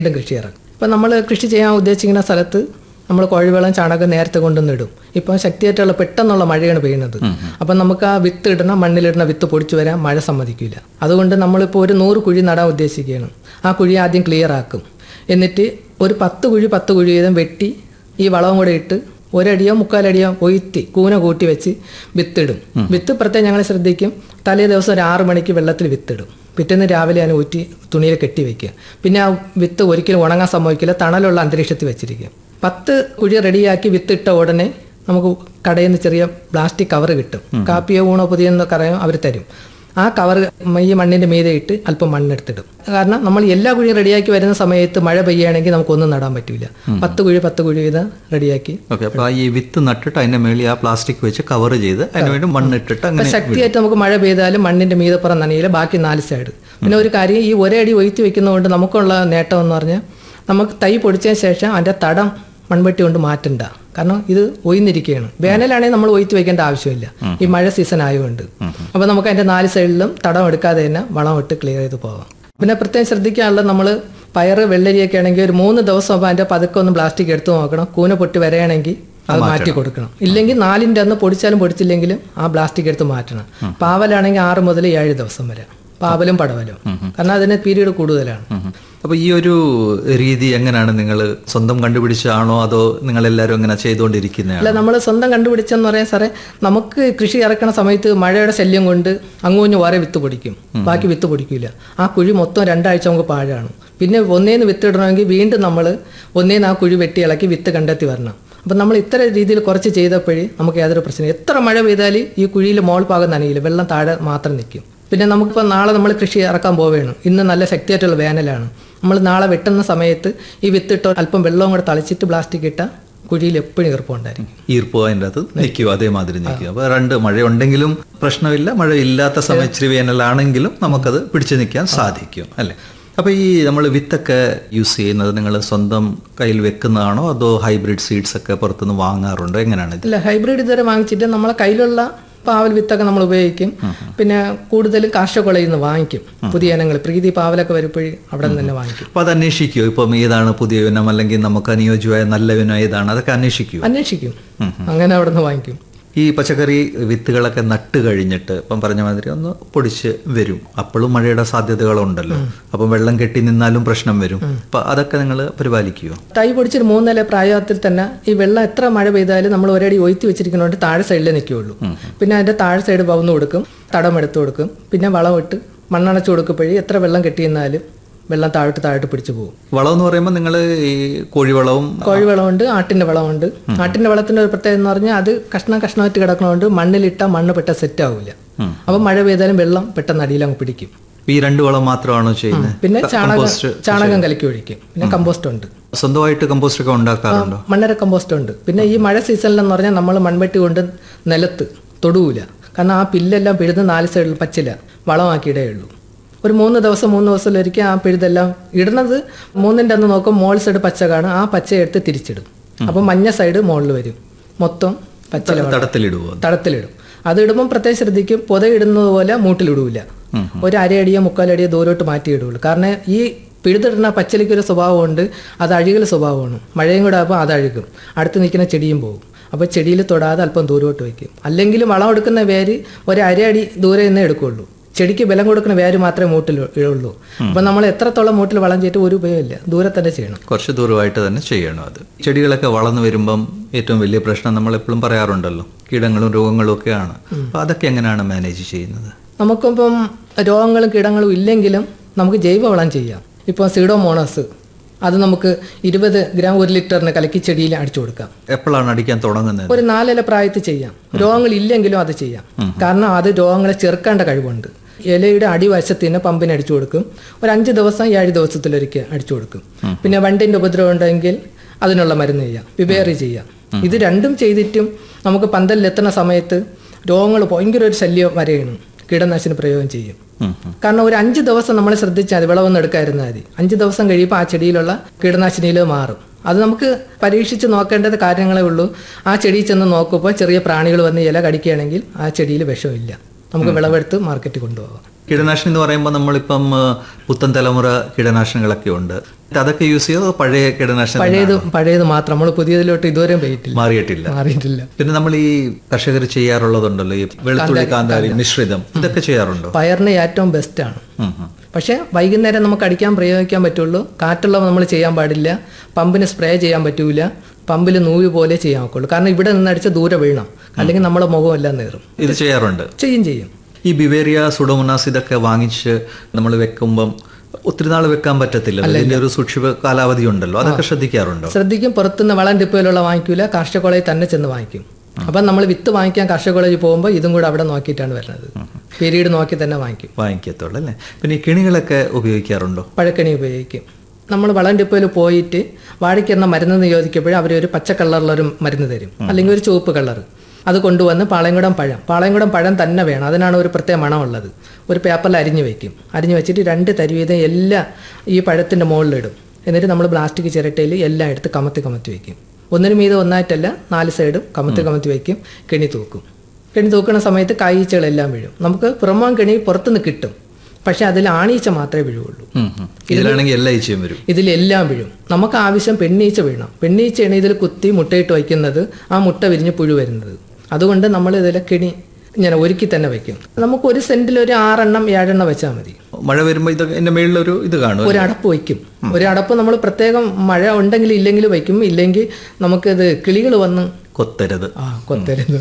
വീണ്ടും കൃഷി ഇറക്കും ഇപ്പം നമ്മൾ കൃഷി ചെയ്യാൻ ഉദ്ദേശിക്കുന്ന സ്ഥലത്ത് നമ്മൾ കോഴിവെള്ളം ചാണകം നേരത്തെ കൊണ്ടുവന്ന് ഇടും ഇപ്പം ശക്തിയായിട്ടുള്ള പെട്ടെന്നുള്ള മഴയാണ് പെയ്യുന്നത് അപ്പം നമുക്ക് ആ വിത്ത് ഇടണം മണ്ണിലിടുന്ന വിത്ത് പൊടിച്ചു വരാൻ മഴ സമ്മതിക്കില്ല അതുകൊണ്ട് നമ്മളിപ്പോൾ ഒരു നൂറ് കുഴി നടാൻ ഉദ്ദേശിക്കുകയാണ് ആ കുഴി ആദ്യം ക്ലിയർ ആക്കും എന്നിട്ട് ഒരു പത്ത് കുഴി പത്ത് കുഴി വീതം വെട്ടി ഈ വളവും കൂടെ ഇട്ട് ഒരടിയോ മുക്കാലടിയോ ഒയ്ത്തി കൂന കൂട്ടി വെച്ച് വിത്തിടും വിത്ത് പ്രത്യേകം ഞങ്ങൾ ശ്രദ്ധിക്കും തലേ ദിവസം ഒരു ആറ് മണിക്ക് വെള്ളത്തിൽ വിത്തിടും പിറ്റേന്ന് രാവിലെ ഞാൻ ഊറ്റി തുണിയിൽ കെട്ടി വെക്കുക പിന്നെ ആ വിത്ത് ഒരിക്കലും ഉണങ്ങാൻ സംഭവിക്കില്ല തണലുള്ള അന്തരീക്ഷത്തിൽ വെച്ചിരിക്കുക പത്ത് കുഴി റെഡിയാക്കി വിത്തിട്ട ഉടനെ നമുക്ക് കടയിൽ നിന്ന് ചെറിയ പ്ലാസ്റ്റിക് കവർ കിട്ടും കാപ്പിയോ ഊണോ പുതിയെന്നൊക്കെ അറിയാം അവർ തരും ആ കവർ ഈ മണ്ണിന്റെ മീതെ ഇട്ട് അല്പം മണ്ണെടുത്തിടും കാരണം നമ്മൾ എല്ലാ കുഴിയും റെഡിയാക്കി വരുന്ന സമയത്ത് മഴ പെയ്യുകയാണെങ്കിൽ നമുക്കൊന്നും നടാൻ പറ്റില്ല പത്ത് കുഴി പത്ത് കുഴി വീതം റെഡിയാക്കി ഓക്കെ അപ്പൊ ആ ഈ വിത്ത് നട്ടിട്ട് അതിന്റെ മേളിൽ ആ പ്ലാസ്റ്റിക് വെച്ച് കവർ ചെയ്ത് അതിന് വേണ്ടി മണ്ണിട്ടിട്ട് അപ്പൊ അങ്ങനെ ശക്തിയായിട്ട് നമുക്ക് മഴ പെയ്താലും മണ്ണിന്റെ മീതപ്പുറം നനയില്ല ബാക്കി നാല് സൈഡ് പിന്നെ ഒരു കാര്യം ഈ ഒരേ അടി ഒയ്ത്തി വെക്കുന്നതുകൊണ്ട് നമുക്കുള്ള നേട്ടം എന്ന് പറഞ്ഞാൽ നമുക്ക് തൈ പൊടിച്ചതിന് ശേഷം അതിന്റെ തടം മൺവെട്ടി കൊണ്ട് മാറ്റണ്ട കാരണം ഇത് ഒയ്ന്നിരിക്കുകയാണ് വേനലാണെങ്കിൽ നമ്മൾ ഒയ്ത്ത് വെക്കേണ്ട ആവശ്യമില്ല ഈ മഴ സീസൺ ആയതുകൊണ്ട് അപ്പോൾ നമുക്ക് അതിന്റെ നാല് സൈഡിലും തടം എടുക്കാതെ തന്നെ വളം ഇട്ട് ക്ലിയർ ചെയ്ത് പോകാം പിന്നെ പ്രത്യേകം ശ്രദ്ധിക്കാനുള്ളത് നമ്മൾ പയറ് വെള്ളരിയൊക്കെ ആണെങ്കിൽ ഒരു മൂന്ന് ദിവസം ആകുമ്പോൾ അതിന്റെ പതുക്കെ ഒന്ന് പ്ലാസ്റ്റിക് എടുത്തു നോക്കണം കൂന പൊട്ടി വരെയാണെങ്കിൽ അത് മാറ്റി കൊടുക്കണം ഇല്ലെങ്കിൽ നാലിൻ്റെ അന്ന് പൊടിച്ചാലും പൊടിച്ചില്ലെങ്കിലും ആ പ്ലാസ്റ്റിക് എടുത്ത് മാറ്റണം പാവലാണെങ്കിൽ ആറ് മുതൽ ഏഴ് ദിവസം വരെ പാവലും പടവലും കാരണം അതിന് പീരീഡ് കൂടുതലാണ് അപ്പൊ ഈ ഒരു രീതി എങ്ങനെയാണ് നിങ്ങൾ സ്വന്തം കണ്ടുപിടിച്ചാണോ അതോ നിങ്ങൾ എല്ലാവരും അങ്ങനെ ചെയ്തുകൊണ്ടിരിക്കുന്നതാണ് അല്ല നമ്മൾ സ്വന്തം കണ്ടുപിടിച്ചെന്ന് പറയാൻ സാറേ നമുക്ക് കൃഷി ഇറക്കണ സമയത്ത് മഴയുടെ ശല്യം കൊണ്ട് അങ്ങോഞ്ഞ് വേറെ വിത്ത് പൊടിക്കും ബാക്കി വിത്ത് പൊടിക്കില്ല ആ കുഴി മൊത്തം രണ്ടാഴ്ച നമുക്ക് പാഴാണ് പിന്നെ ഒന്നേന്ന് വിത്ത് ഇടണമെങ്കിൽ വീണ്ടും നമ്മൾ ഒന്നേന്ന് ആ കുഴി വെട്ടി ഇളക്കി വിത്ത് കണ്ടെത്തി വരണം അപ്പം നമ്മൾ ഇത്ര രീതിയിൽ കുറച്ച് ചെയ്തപ്പോഴേ നമുക്ക് യാതൊരു പ്രശ്നം എത്ര മഴ പെയ്താൽ ഈ കുഴിയിൽ മോൾ ഭാഗം നനയില്ല വെള്ളം താഴെ മാത്രം നിൽക്കും പിന്നെ നമുക്കിപ്പോൾ നാളെ നമ്മൾ കൃഷി ഇറക്കാൻ പോവുകയാണ് ഇന്ന് നല്ല ശക്തിയായിട്ടുള്ള വേനലാണ് നമ്മൾ നാളെ വെട്ടുന്ന സമയത്ത് ഈ വിത്തിട്ടോ അല്പം വെള്ളവും കൂടെ തളിച്ചിട്ട് പ്ലാസ്റ്റിക് ഇട്ടാൽ കുഴിയിൽ എപ്പോഴും ഈർപ്പമുണ്ടായിരിക്കും ഈർപ്പോ അതിൻ്റെ അകത്ത് നിൽക്കും അതേമാതിരി നിൽക്കും അപ്പൊ രണ്ട് മഴ ഉണ്ടെങ്കിലും പ്രശ്നമില്ല മഴ ഇല്ലാത്ത സമയം ഇച്ചിരി വേനലാണെങ്കിലും നമുക്കത് പിടിച്ചു നിൽക്കാൻ സാധിക്കും അല്ലേ അപ്പൊ ഈ നമ്മൾ വിത്തൊക്കെ യൂസ് ചെയ്യുന്നത് നിങ്ങൾ സ്വന്തം കയ്യിൽ വെക്കുന്നതാണോ അതോ ഹൈബ്രിഡ് സീഡ്സ് ഒക്കെ പുറത്തുനിന്ന് വാങ്ങാറുണ്ടോ എങ്ങനെയാണ് ഇത് ഇല്ല ഹൈബ്രിഡ് ഇതുവരെ വാങ്ങിച്ചിട്ട് നമ്മളെ കയ്യിലുള്ള പാവൽ വിത്തൊക്കെ നമ്മൾ ഉപയോഗിക്കും പിന്നെ കൂടുതലും കാർഷകോളയിൽ നിന്ന് വാങ്ങിക്കും പുതിയ ഇനങ്ങൾ പ്രീതി പാവലൊക്കെ വരുമ്പോഴേ അവിടെ നിന്ന് തന്നെ വാങ്ങിക്കും അപ്പൊ അത് അന്വേഷിക്കുമോ ഇപ്പം ഏതാണ് പുതിയ ഇനം അല്ലെങ്കിൽ നമുക്ക് അനുയോജ്യമായ നല്ല ഇനം ഏതാണ് അതൊക്കെ അന്വേഷിക്കുമോ അന്വേഷിക്കും അങ്ങനെ അവിടെ നിന്ന് വാങ്ങിക്കും ഈ പച്ചക്കറി വിത്തുകളൊക്കെ നട്ട് കഴിഞ്ഞിട്ട് ഇപ്പം പറഞ്ഞ മാതിരി ഒന്ന് പൊടിച്ച് വരും അപ്പോഴും മഴയുടെ സാധ്യതകളുണ്ടല്ലോ അപ്പം വെള്ളം കെട്ടി നിന്നാലും പ്രശ്നം വരും അപ്പൊ അതൊക്കെ നിങ്ങൾ പരിപാലിക്കുമോ തൈ പൊടിച്ചൊരു മൂന്നില പ്രായത്തിൽ തന്നെ ഈ വെള്ളം എത്ര മഴ പെയ്താലും നമ്മൾ ഒരടി ഒയ്ത്തി വെച്ചിരിക്കുന്നതുകൊണ്ട് താഴെ സൈഡിലേ നിൽക്കുകയുള്ളൂ പിന്നെ അതിന്റെ താഴെ സൈഡ് പവന്ന് കൊടുക്കും തടം എടുത്തു കൊടുക്കും പിന്നെ വളം ഇട്ട് മണ്ണണച്ച് കൊടുക്കുമ്പോഴേ എത്ര വെള്ളം കെട്ടിയെന്നാലും വെള്ളം താഴോട്ട് താഴോട്ട് പിടിച്ചു പോകും വളം എന്ന് പറയുമ്പോൾ നിങ്ങൾ ഈ കോഴിവളവും കോഴിവളമുണ്ട് ആട്ടിന്റെ വളമുണ്ട് ആട്ടിന്റെ വളത്തിന്റെ ഒരു പ്രത്യേകത എന്ന് പറഞ്ഞാൽ അത് കഷ്ണം കഷ്ണമായിട്ട് കിടക്കണോണ്ട് മണ്ണിലിട്ട മണ്ണ് പെട്ടെന്ന് സെറ്റ് ആവില്ല അപ്പൊ മഴ പെയ്താലും വെള്ളം പെട്ടെന്ന് അടിയിലങ്ങ് പിടിക്കും ഈ രണ്ട് വളം മാത്രമാണോ ചെയ്യുന്നത് പിന്നെ ചാണകം കമ്പോസ്റ്റ് ചാണകം കലക്കി ഒഴിക്കും പിന്നെ കമ്പോസ്റ്റ് ഉണ്ട് സ്വന്തമായിട്ട് കമ്പോസ്റ്റ് ഒക്കെ ഉണ്ടാക്കാറുണ്ടോ മണ്ണര കമ്പോസ്റ്റ് ഉണ്ട് പിന്നെ ഈ മഴ സീസണിലെന്ന് പറഞ്ഞാൽ നമ്മൾ മൺവെട്ടി കൊണ്ട് നിലത്ത് തൊടുവില്ല കാരണം ആ പില്ലെല്ലാം പിഴുത് നാല് സൈഡിൽ പച്ചില വളമാക്കിയിടേ ഉള്ളൂ ഒരു മൂന്ന് ദിവസം മൂന്ന് ദിവസത്തിലൊരിക്കൽ ആ പിഴുതെല്ലാം ഇടുന്നത് മൂന്നിൻ്റെ അന്ന് നോക്കും മോൾ സൈഡ് പച്ച കാണും ആ പച്ച എടുത്ത് തിരിച്ചിടും അപ്പം മഞ്ഞ സൈഡ് മുകളിൽ വരും മൊത്തം പച്ചില വളം. തടത്തിലിടുവോ തടത്തിലിടും അത് ഇടുമ്പം പ്രത്യേകം ശ്രദ്ധിക്കും പുത ഇടുന്നത് പോലെ മൂട്ടിലിടൂല ഒരു അരയടിയോ മുക്കാലടിയോ ദൂരോട്ട് മാറ്റി ഇടുള്ളൂ കാരണം ഈ പിഴുതിടുന്ന പച്ചിലയ്ക്ക് ഒരു സ്വഭാവമുണ്ട് അത് അഴുകൽ സ്വഭാവമാണ് മഴയും കൂടെ ആകുമ്പോൾ അത് അഴുകും അടുത്ത് നിൽക്കുന്ന ചെടിയും പോകും അപ്പോൾ ചെടിയിൽ തൊടാതെ അല്പം ദൂരോട്ട് വയ്ക്കും അല്ലെങ്കിൽ വളം എടുക്കുന്ന വേര് ഒരു അരയടി ദൂരെ നിന്നേ എടുക്കുകയുള്ളൂ ചെടിക്ക് ബലം കൊടുക്കുന്ന വേര് മാത്രമേ മൂട്ടിൽ ഉള്ളൂ അപ്പം നമ്മൾ എത്രത്തോളം മൂട്ടിൽ വളം ചെയ്തിട്ട് ഒരു ഉപയോഗമില്ല ദൂരെ തന്നെ ചെയ്യണം കുറച്ച് ദൂരമായിട്ട് തന്നെ ചെയ്യണം അത് ചെടികളൊക്കെ വളർന്നു വരുമ്പം ഏറ്റവും വലിയ പ്രശ്നം നമ്മൾ എപ്പോഴും പറയാറുണ്ടല്ലോ കീടങ്ങളും രോഗങ്ങളും ഒക്കെയാണ് അപ്പൊ അതൊക്കെ എങ്ങനെയാണ് മാനേജ് ചെയ്യുന്നത് നമുക്കിപ്പം രോഗങ്ങളും കീടങ്ങളും ഇല്ലെങ്കിലും നമുക്ക് ജൈവവളം ചെയ്യാം ഇപ്പോൾ സീഡോമോണസ് അത് നമുക്ക് ഇരുപത് ഗ്രാം ഒരു ലിറ്ററിന് കലക്കി ചെടിയിൽ അടിച്ചു കൊടുക്കാം എപ്പോഴാണ് അടിക്കാൻ തുടങ്ങുന്നത് ഒരു നാലില പ്രായത്തിൽ ചെയ്യാം രോഗങ്ങൾ ഇല്ലെങ്കിലും അത് ചെയ്യാം കാരണം അത് രോഗങ്ങളെ ചെറുക്കേണ്ട കഴിവുണ്ട് ഇലയുടെ അടിവശത്തിന് പമ്പിന് അടിച്ചു കൊടുക്കും ഒരു അഞ്ച് ദിവസം ഏഴ് ദിവസത്തിലൊരിക്കൽ അടിച്ചു കൊടുക്കും പിന്നെ വണ്ടിന്റെ ഉപദ്രവം ഉണ്ടെങ്കിൽ അതിനുള്ള മരുന്ന് ചെയ്യാം വിവേറി ചെയ്യാം ഇത് രണ്ടും ചെയ്തിട്ടും നമുക്ക് പന്തലിലെത്തുന്ന സമയത്ത് രോഗങ്ങൾ ഭയങ്കര ഒരു ശല്യം വരെയാണ് കീടനാശിനി പ്രയോഗം ചെയ്യും ഉം, കാരണം ഒരു അഞ്ച് ദിവസം നമ്മൾ ശ്രദ്ധിച്ചാൽ മതി വിളവൊന്നും എടുക്കാതിരുന്നാൽ മതി അഞ്ച് ദിവസം കഴിയുമ്പോൾ ആ ചെടിയിലുള്ള കീടനാശിനിയിൽ മാറും അത് നമുക്ക് പരീക്ഷിച്ച് നോക്കേണ്ടത് കാര്യങ്ങളേ ഉള്ളൂ ആ ചെടിയിൽ ചെന്ന് നോക്കുമ്പോൾ ചെറിയ പ്രാണികൾ വന്ന് ഇല കടിക്കുകയാണെങ്കിൽ ആ ചെടിയിൽ വിഷമില്ല നമുക്ക് വിളവെടുത്ത് മാർക്കറ്റിൽ കൊണ്ടുപോകാം കീടനാശിനി എന്ന് പറയുമ്പോൾ നമ്മളിപ്പം ആ, പുത്തൻ തലമുറ കീടനാശിനികളൊക്കെ ഉണ്ട് അതൊക്കെ യൂസ് ചെയ്തോ അതോ പഴയ കീടനാശിനി പഴയത് പഴയത് മാത്രം നമ്മൾ പുതിയതിലോട്ട് ഇതുവരെയും പോയിട്ടില്ല മാറിയിട്ടില്ല മാറിയിട്ടില്ല പിന്നെ നമ്മൾ ഈ കർഷകർ ചെയ്യാറുള്ളതുണ്ടല്ലോ ഈ വെളുത്തുള്ളി കാന്താരി മിശ്രിതം ഇതൊക്കെ ചെയ്യാറുണ്ടോ പയറിന് ഏറ്റവും ബെസ്റ്റാണ് ഉം, ഉം. പക്ഷേ വൈകുന്നേരം നമുക്ക് അടിക്കാൻ പ്രയോഗിക്കാൻ പറ്റുള്ളൂ കാറ്റുള്ളവ നമ്മൾ ചെയ്യാൻ പാടില്ല പമ്പിന് സ്പ്രേ ചെയ്യാൻ പറ്റൂല പമ്പിൽ നൂല് പോലെ ചെയ്യാൻ ഒക്കുള്ളൂ കാരണം ഇവിടെ നിന്ന് അടിച്ച് ദൂരെ വീഴണം അല്ലെങ്കിൽ നമ്മളെ മുഖമെല്ലാം നേറും ഇത് ചെയ്യാറുണ്ട് ചെയ്യും ചെയ്യും ഈ ബിവേറിയ സുഡോമോണാസ് ഇതൊക്കെ വാങ്ങിച്ച് നമ്മൾ വെക്കുമ്പം ഒത്തിരി നാൾ വെക്കാൻ പറ്റത്തില്ല ഇതിന്റെ ഒരു സൂക്ഷിപ്പ കാലാവധി ഉണ്ടല്ലോ അതൊക്കെ ശ്രദ്ധിക്കാറുണ്ടോ ശ്രദ്ധിക്കും പുറത്തുനിന്ന് വളം ഡിപ്പോയിലുള്ള വാങ്ങിക്കൂല കാർഷിക കോളേജിൽ തന്നെ ചെന്ന് വാങ്ങിക്കും അപ്പം നമ്മൾ വിത്ത് വാങ്ങിക്കാൻ കാർഷിക കോളേജിൽ പോകുമ്പോൾ ഇതും കൂടെ അവിടെ നോക്കിയിട്ടാണ് വരുന്നത് പീരീഡ് നോക്കി തന്നെ വാങ്ങിക്കും വാങ്ങിക്കത്തുള്ളൂ അല്ലേ പിന്നെ ഈ കിണികളൊക്കെ ഉപയോഗിക്കാറുണ്ടോ പഴക്കണി ഉപയോഗിക്കും നമ്മൾ വളം ഡിപ്പോയിൽ പോയിട്ട് വാഴയ്ക്കെണ്ണ മരുന്ന് ചോദിക്കുമ്പോഴേ അവർ ഒരു പച്ച കളറിലൊരു മരുന്ന് തരും അല്ലെങ്കിൽ ഒരു ചുവപ്പ് കളർ അത് കൊണ്ടുവന്ന് പാളയംകുടം പഴം പാളയംകുടം പഴം തന്നെ വേണം അതിനാണ് ഒരു പ്രത്യേക മണമുള്ളത് ഒരു പേപ്പറിൽ അരിഞ്ഞു വെക്കും അരിഞ്ഞു വെച്ചിട്ട് രണ്ട് തരി വീതം എല്ലാം ഈ പഴത്തിൻ്റെ മുകളിലിടും എന്നിട്ട് നമ്മൾ പ്ലാസ്റ്റിക് ചിരട്ടയിൽ എല്ലാം എടുത്ത് കമത്തി കമത്തി വെക്കും ഒന്നിനു മീതെ ഒന്നായിട്ടല്ല നാല് സൈഡും കമത്തി കമത്തി വെക്കും കെണി തൂക്കും കെണി തൂക്കുന്ന സമയത്ത് കായ്ച്ചകളെല്ലാം വീഴും നമുക്ക് പുറമോൻ കെണി പുറത്തുനിന്ന് കിട്ടും പക്ഷെ അതിൽ ആണീച്ച മാത്രമേ വീഴുള്ളൂ ഉം, ഉം. ഇതിലാണെങ്കിൽ എല്ലാ ഈച്ചയും വരും ഇതിലെല്ലാം വീഴും നമുക്ക് ആവശ്യം പെണ്ണീച്ച വീഴണം പെണ്ണീച്ചയാണ് ഇതിൽ കുത്തി മുട്ടയിട്ട് വയ്ക്കുന്നത് ആ മുട്ട വിരിഞ്ഞ് പുഴു വരുന്നത് അതുകൊണ്ട് നമ്മൾ ഇതിൽ കിണി ഇങ്ങനെ ഒരുക്കി തന്നെ വയ്ക്കും നമുക്ക് ഒരു സെന്റിൽ ഒരു ആറെണ്ണം ഏഴെണ്ണം വെച്ചാൽ മതി മഴ വരുമ്പോൾ ഇതൊക്കെ എന്റെ മേളിലൊരു ഇത് കാണും ഒരു അടപ്പ് വയ്ക്കും ഒരു അടപ്പ് നമ്മൾ പ്രത്യേകം മഴ ഉണ്ടെങ്കിൽ ഇല്ലെങ്കിൽ വയ്ക്കും ഇല്ലെങ്കിൽ നമുക്കിത് കിളികൾ വന്ന് കൊത്തരുത് ആ കൊത്തരുത്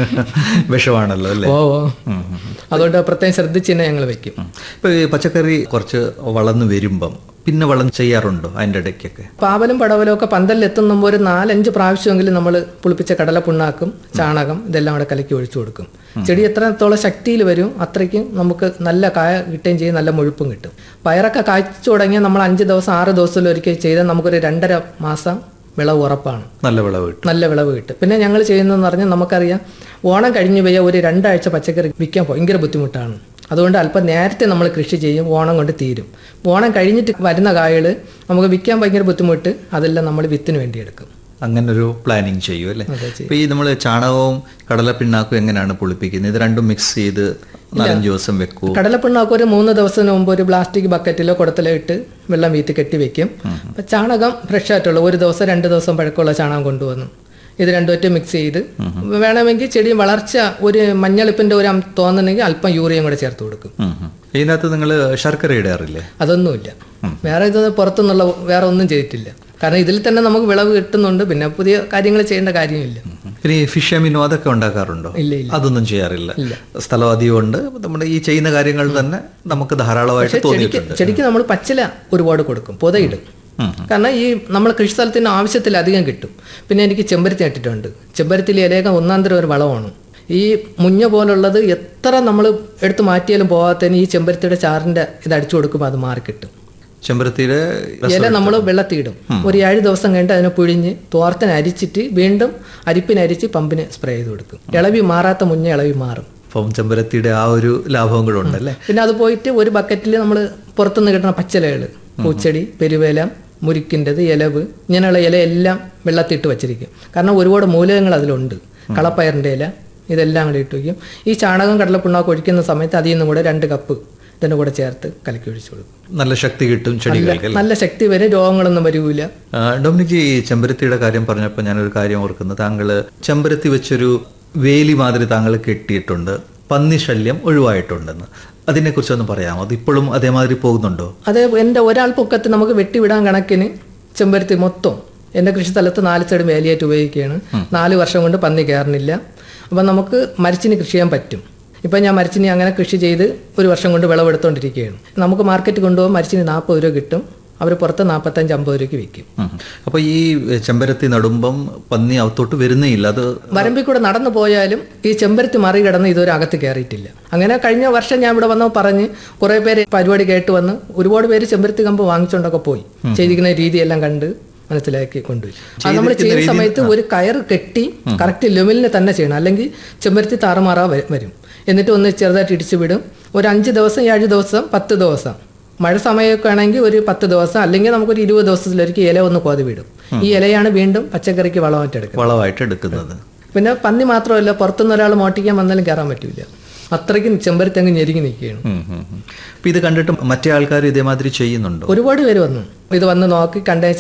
വിഷമാണല്ലോ അല്ലേ ഓ ഓ. അതുകൊണ്ട് പ്രത്യേകം ശ്രദ്ധിച്ച് തന്നെ ഞങ്ങൾ വെക്കും ഇപ്പൊ ഈ പച്ചക്കറി കുറച്ച് വളർന്നു വരുമ്പം പിന്നെ വളം ചെയ്യാറുണ്ടോ അതിന്റെ ഇടയ്ക്കൊക്കെ പാവലും പടവലും ഒക്കെ പന്തലിൽ എത്തുമ്പോൾ ഒരു നാലഞ്ച് പ്രാവശ്യമെങ്കിലും നമ്മൾ പുളിപ്പിച്ച കടല പുണ്ണാക്കും ചാണകം ഇതെല്ലാം കൂടെ കലക്കി ഒഴിച്ചു കൊടുക്കും ചെടി എത്രത്തോളം ശക്തിയിൽ വരും അത്രയ്ക്കും നമുക്ക് നല്ല കായ കിട്ടുകയും ചെയ്യും നല്ല മുഴുപ്പും കിട്ടും പയറൊക്കെ കായ്ച്ചു തുടങ്ങിയാൽ നമ്മൾ അഞ്ച് ദിവസം ആറ് ദിവസത്തിൽ ഒരിക്കൽ ചെയ്താൽ നമുക്കൊരു രണ്ടര മാസം വിളവ് ഉറപ്പാണ് നല്ല വിളവ് കിട്ടും നല്ല വിളവ് കിട്ടും പിന്നെ ഞങ്ങൾ ചെയ്യുന്നതെന്ന് പറഞ്ഞാൽ നമുക്കറിയാം ഓണം കഴിഞ്ഞ് പോയാൽ ഒരു രണ്ടാഴ്ച പച്ചക്കറി വിൽക്കാൻ ഭയങ്കര ബുദ്ധിമുട്ടാണ് അതുകൊണ്ട് അല്പം നേരത്തെ നമ്മൾ കൃഷി ചെയ്യും ഓണം കൊണ്ട് തീരും ഓണം കഴിഞ്ഞിട്ട് വരുന്ന കായകൾ നമുക്ക് വിൽക്കാൻ ഭയങ്കര ബുദ്ധിമുട്ട് അതെല്ലാം നമ്മൾ വിത്തിന് വേണ്ടി എടുക്കും അങ്ങനെ ഒരു പ്ലാനിങ് ചെയ്യും അല്ലേ അതെ, ചെയ്യും. ഇപ്പൊ ഈ നമ്മൾ ചാണകവും കടലപ്പിണ്ണാക്കും എങ്ങനെയാണ് പൊളിപ്പിക്കുന്നത് ഇത് രണ്ടും മിക്സ് ചെയ്ത് നാലഞ്ച് ദിവസം വെക്കൂ കടലപ്പിണ്ണാക്ക് ഒരു മൂന്ന് ദിവസത്തിന് മുമ്പ് ഒരു പ്ലാസ്റ്റിക് ബക്കറ്റിലോ കുടത്തിലോ ഇട്ട് വെള്ളം വീത്തി കെട്ടി വെക്കും അപ്പം ചാണകം ഫ്രഷ് ആയിട്ടുള്ള ഒരു ദിവസം രണ്ട് ദിവസം പഴക്കമുള്ള ചാണകം കൊണ്ടുവന്നു ഇത് രണ്ടുമൊറ്റ മിക്സ് ചെയ്ത് വേണമെങ്കിൽ ചെടി വളർച്ച ഒരു മഞ്ഞളിപ്പിൻ്റെ ഒരു അം- തോന്നുന്നെങ്കിൽ അല്പം യൂറിയം കൂടെ ചേർത്ത് കൊടുക്കും ഉം, ഉം. ഇതിനകത്ത് നിങ്ങൾ ശർക്കര ഇടാറില്ലേ അതൊന്നുമില്ല വേറെ ഇത് പുറത്തുനിന്നുള്ള വേറെ ഒന്നും ചെയ്തിട്ടില്ല കാരണം ഇതിൽ തന്നെ നമുക്ക് വിളവ് കിട്ടുന്നുണ്ട് പിന്നെ പുതിയ കാര്യങ്ങൾ ചെയ്യേണ്ട കാര്യമില്ല ഇനി ഫിഷ് അമിനോ അതൊക്കെ ഉണ്ടാക്കാറുണ്ടോ ഇല്ല ഇല്ല അതൊന്നും ചെയ്യാറില്ല സ്ഥലം അധികം ഉണ്ട് നമ്മുടെ ഈ ചെയ്യുന്ന കാര്യങ്ങൾ തന്നെ നമുക്ക് ധാരാളമായിട്ട് ചെടിക്ക് തോന്നിയിട്ടുണ്ട് ചെടിക്ക് നമ്മൾ പച്ചില ഒരുപാട് കൊടുക്കും പുതയിടും കാരണം ഈ നമ്മൾ കൃഷി സ്ഥലത്തിന് ആവശ്യത്തിലധികം കിട്ടും പിന്നെ എനിക്ക് ചെമ്പരത്തി നട്ടിട്ടുണ്ട് ചെമ്പരത്തിയിൽ ഇലയൊക്കെ ഒന്നാം തരം ഒരു വളമാണ് ഈ മുഞ്ഞ പോലുള്ളത് എത്ര നമ്മൾ എടുത്ത് മാറ്റിയാലും പോകാത്തതിന് ഈ ചെമ്പരത്തിയുടെ ചാറിന്റെ ഇത് അടിച്ചു കൊടുക്കുമ്പോൾ അത് മാറിക്കിട്ടും ചെമ്പരത്തിയുടെ ഇല നമ്മൾ വെള്ളത്തിയിടും ഒരു ഏഴ് ദിവസം കഴിഞ്ഞിട്ട് അതിനെ പിഴിഞ്ഞ് തോർത്തിന് അരിച്ചിട്ട് വീണ്ടും അരിപ്പിനരിച്ച് പമ്പിന് സ്പ്രേ ചെയ്ത് കൊടുക്കും ഇളവി മാറാത്ത മുന്നേ ഇളവി മാറും അപ്പം ചെമ്പരത്തിയുടെ ആ ഒരു ലാഭവും കൂടെ ഉണ്ടല്ലേ പിന്നെ അത് പോയിട്ട് ഒരു ബക്കറ്റിൽ നമ്മൾ പുറത്തുനിന്ന് കിട്ടുന്ന പച്ചിലകൾ പൂച്ചെടി പെരുവേലം മുരിക്കിൻ്റെത് ഇലവ് ഇങ്ങനെയുള്ള ഇല എല്ലാം വെള്ളത്തിട്ട് വച്ചിരിക്കും കാരണം ഒരുപാട് മൂലകങ്ങൾ അതിലുണ്ട് കളപ്പയറിൻ്റെ ഇല ഇതെല്ലാം കൂടി ഇട്ട് വയ്ക്കും ഈ ചാണകം കടലപ്പിണ്ണാക്ക് ഒഴിക്കുന്ന സമയത്ത് അതിൽ നിന്നും കൂടെ രണ്ട് കപ്പ് ഇതിൻ്റെ കൂടെ ചേർത്ത് കലക്കി ഒഴിച്ചു കൊടുക്കും നല്ല ശക്തി കിട്ടും ചെടികൾക്ക് അല്ലേ നല്ല ശക്തി വരും രോഗങ്ങളൊന്നും വരൂല ആ, ഡൊമിനിക്ക് ഈ ചെമ്പരത്തിയുടെ കാര്യം പറഞ്ഞപ്പോൾ ഞാനൊരു കാര്യം ഓർക്കുന്നു താങ്കൾ ചെമ്പരത്തി വെച്ചൊരു വേലി മാതിരി താങ്കൾ കെട്ടിയിട്ടുണ്ട് പന്നി ശല്യം ഒഴിവായിട്ടുണ്ടെന്ന് അതിനെക്കുറിച്ചൊന്ന് പറയാമോ അത് ഇപ്പോഴും അതേമാതിരി പോകുന്നുണ്ടോ അത് എൻ്റെ ഒരാൾ പൊക്കത്ത് നമുക്ക് വെട്ടിവിടാൻ കണക്കിന് ചെമ്പരത്തി മൊത്തം എൻ്റെ കൃഷിസ്ഥലത്ത് നാല് സൈഡ് വേലിയായിട്ട് ഉപയോഗിക്കുകയാണ് നാല് വർഷം കൊണ്ട് പന്നി കയറുന്നില്ല അപ്പം നമുക്ക് മരിച്ചിന് കൃഷി ചെയ്യാൻ പറ്റും ഇപ്പം ഞാൻ മരിച്ചിനി അങ്ങനെ കൃഷി ചെയ്ത് ഒരു വർഷം കൊണ്ട് വിളവെടുത്തുകൊണ്ടിരിക്കുകയാണ് നമുക്ക് മാർക്കറ്റ് കൊണ്ടുപോകാൻ മരിച്ചിന് നാൽപ്പത് രൂപ കിട്ടും അവർ പുറത്ത് നാൽപ്പത്തഞ്ച് അമ്പത് രൂപയ്ക്ക് വിൽക്കും ഉം. അപ്പൊ ഈ ചെമ്പരത്തി നടുമ്പം പന്നി അകത്തോട്ട് വരുന്നേ ഇല്ല അത് വരമ്പിൽ കൂടെ നടന്നു പോയാലും ഈ ചെമ്പരത്തി മറികടന്ന് ഇതുവരെ അകത്ത് കയറിയിട്ടില്ല അങ്ങനെ കഴിഞ്ഞ വർഷം ഞാൻ ഇവിടെ വന്ന് പറഞ്ഞ് കുറേ പേര് പരിപാടി കേട്ട് വന്ന് ഒരുപാട് പേര് ചെമ്പരത്തി കമ്പ് വാങ്ങിച്ചുകൊണ്ടൊക്കെ പോയി ചെയ്തിരിക്കുന്ന രീതിയെല്ലാം കണ്ട് മനസ്സിലാക്കി കൊണ്ടുപോയി അത് നമ്മൾ ചെയ്യുന്ന സമയത്ത് ഒരു കയർ കെട്ടി കറക്റ്റ് ലെവലിന് തന്നെ ചെയ്യണം അല്ലെങ്കിൽ ചെമ്പരത്തി താറുമാറാ വ- വരും എന്നിട്ട് ഒന്ന് ചെറുതായിട്ട് ഇടിച്ചു വിടും ഒരു അഞ്ച് ദിവസം ഏഴ് ദിവസം പത്ത് ദിവസം മഴ സമയമൊക്കെ ആണെങ്കിൽ ഒരു പത്ത് ദിവസം അല്ലെങ്കിൽ നമുക്കൊരു ഇരുപത് ദിവസത്തിലൊരിക്കൽ ഇല ഒന്ന് കോതി വിടും ഈ ഇലയാണ് വീണ്ടും പച്ചക്കറിക്ക് വളമായിട്ട് എടുക്കുന്നത് വളമായിട്ട് എടുക്കുന്നത് പിന്നെ പന്നി മാത്രമല്ല പുറത്തുനിന്ന് ഒരാൾ മോട്ടിക്കാൻ വന്നാലും കയറാൻ പറ്റില്ല അത്രയ്ക്കും ചെമ്പരത്തി അങ്ങ് ഞെരുങ്ങി നിൽക്കുകയാണ് ഉം, ഉം, ഉം. അപ്പൊ ഇത് കണ്ടിട്ട് മറ്റേ ആൾക്കാർ ഇതേമാതിരി ചെയ്യുന്നുണ്ടോ ഒരുപാട് പേര് വന്നു ഇത് വന്ന് നോക്കി കണ്ടേ